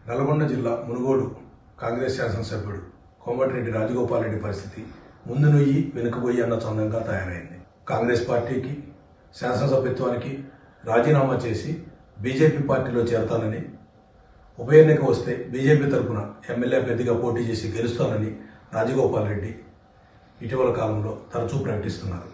నల్గొండ జిల్లా మునుగోడు కాంగ్రెస్ శాసనసభ్యుడు కోమటిరెడ్డి రాజగోపాల్ రెడ్డి పరిస్థితి ముందు నుయ్యి వెనుకబోయి అన్న చందంగా తయారైంది కాంగ్రెస్ పార్టీకి శాసనసభ్యత్వానికి రాజీనామా చేసి బీజేపీ పార్టీలో చేరతానని ఉప ఎన్నిక వస్తే బీజేపీ తరఫున ఎమ్మెల్యే అభ్యర్థిగా పోటీ చేసి గెలుస్తానని రాజగోపాల్ రెడ్డి ఇటీవల కాలంలో తరచూ ప్రకటిస్తున్నారు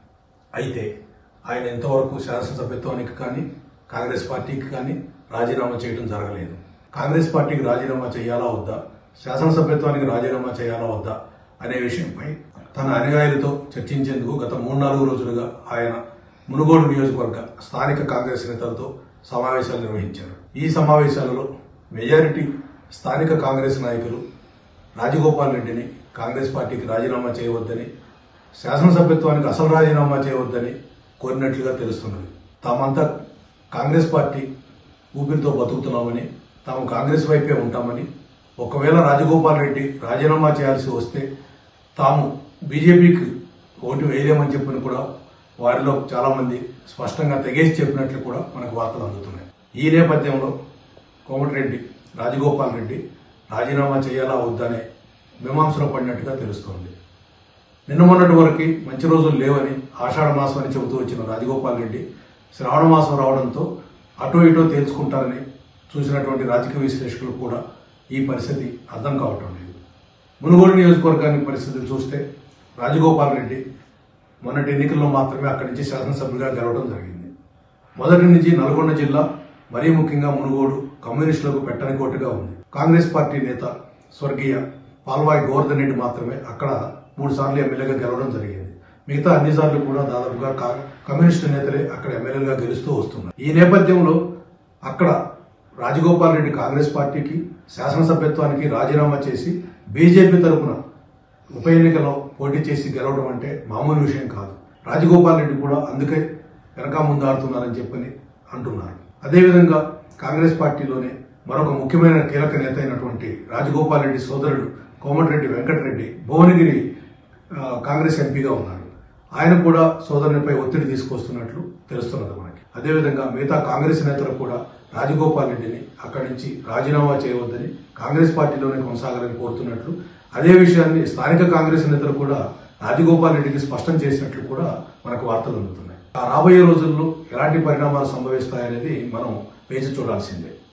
అయితే ఆయన ఇంతవరకు శాసనసభ్యత్వానికి కానీ కాంగ్రెస్ పార్టీకి కానీ రాజీనామా చేయడం జరగలేదు కాంగ్రెస్ పార్టీకి రాజీనామా చేయాలా వద్దా శాసనసభ్యత్వానికి రాజీనామా చేయాలా వద్దా అనే విషయంపై తన అనుయాయులతో చర్చించేందుకు గత మూడు నాలుగు రోజులుగా ఆయన మునుగోడు నియోజకవర్గ స్థానిక కాంగ్రెస్ నేతలతో సమావేశాలు నిర్వహించారు ఈ సమావేశాలలో మెజారిటీ స్థానిక కాంగ్రెస్ నాయకులు రాజగోపాల్ రెడ్డిని కాంగ్రెస్ పార్టీకి రాజీనామా చేయవద్దని శాసనసభ్యత్వానికి అసలు రాజీనామా చేయవద్దని కోరినట్లుగా తెలుస్తున్నది తామంతా కాంగ్రెస్ పార్టీ ఊపిరితో బతుకుతున్నామని తాము కాంగ్రెస్ వైపే ఉంటామని ఒకవేళ రాజగోపాల్ రెడ్డి రాజీనామా చేయాల్సి వస్తే తాము బీజేపీకి ఓటు వేయలేమని చెప్పని కూడా వారిలో చాలా మంది స్పష్టంగా తెగేసి చెప్పినట్లు కూడా మనకు వార్తలు అందుతున్నాయి ఈ నేపథ్యంలో కోమటిరెడ్డి రాజగోపాల్ రెడ్డి రాజీనామా చేయాలా వద్దనే మీమాంసలో పడినట్టుగా తెలుస్తోంది నిన్న మొన్నటి వరకు మంచి రోజులు లేవని ఆషాఢ మాసం అని చెబుతూ వచ్చిన రాజగోపాల్ రెడ్డి శ్రావణ మాసం రావడంతో అటో ఇటో తేల్చుకుంటారని చూసినటువంటి రాజకీయ విశ్లేషకులు కూడా ఈ పరిస్థితి అర్థం కావటం లేదు మునుగోడు నియోజకవర్గానికి పరిస్థితులు చూస్తే రాజగోపాల్ రెడ్డి మొన్నటి ఎన్నికల్లో మాత్రమే అక్కడి నుంచి శాసనసభ్యులుగా గెలవడం జరిగింది మొదటి నుంచి నల్గొండ జిల్లా మరీ ముఖ్యంగా మునుగోడు కమ్యూనిస్టులకు పెట్టని కోటగా ఉంది కాంగ్రెస్ పార్టీ నేత స్వర్గీయ పాల్వాయి గోవర్ధన్ రెడ్డి మాత్రమే అక్కడ మూడు సార్లు ఎమ్మెల్యేగా గెలవడం జరిగింది మిగతా అన్ని సార్లు కూడా దాదాపుగా కా- కమ్యూనిస్టు నేతలే అక్కడ ఎమ్మెల్యేలుగా గెలుస్తూ వస్తున్నారు ఈ నేపథ్యంలో అక్కడ రాజగోపాల్ రెడ్డి కాంగ్రెస్ పార్టీకి శాసనసభ్యత్వానికి రాజీనామా చేసి బీజేపీ తరపున ఉప ఎన్నికలో పోటీ చేసి గెలవడం అంటే మామూలు విషయం కాదు రాజగోపాల్ రెడ్డి కూడా అందుకే వెనక ముందాడుతున్నారని చెప్పని అంటున్నారు అదేవిధంగా కాంగ్రెస్ పార్టీలోనే మరొక ముఖ్యమైన కీలక నేత అయినటువంటి రాజగోపాల్ రెడ్డి సోదరుడు కోమటిరెడ్డి వెంకటరెడ్డి భువనగిరి ఆ, కాంగ్రెస్ ఎంపీగా ఉన్నారు ఆయన కూడా సోదరునిపై ఒత్తిడి తీసుకొస్తున్నట్లు తెలుస్తున్నది మనకి అదేవిధంగా మిగతా కాంగ్రెస్ నేతలు కూడా రాజగోపాల్ రెడ్డిని అక్కడి నుంచి రాజీనామా చేయవద్దని కాంగ్రెస్ పార్టీలోనే కొనసాగాలని కోరుతున్నట్లు అదే విషయాన్ని స్థానిక కాంగ్రెస్ నేతలు కూడా రాజగోపాల్ రెడ్డికి స్పష్టం చేసినట్లు కూడా మనకు వార్తలు అందుతున్నాయి ఆ రాబోయే రోజుల్లో ఎలాంటి పరిణామాలు సంభవిస్తాయనేది మనం వేచి చూడాల్సిందే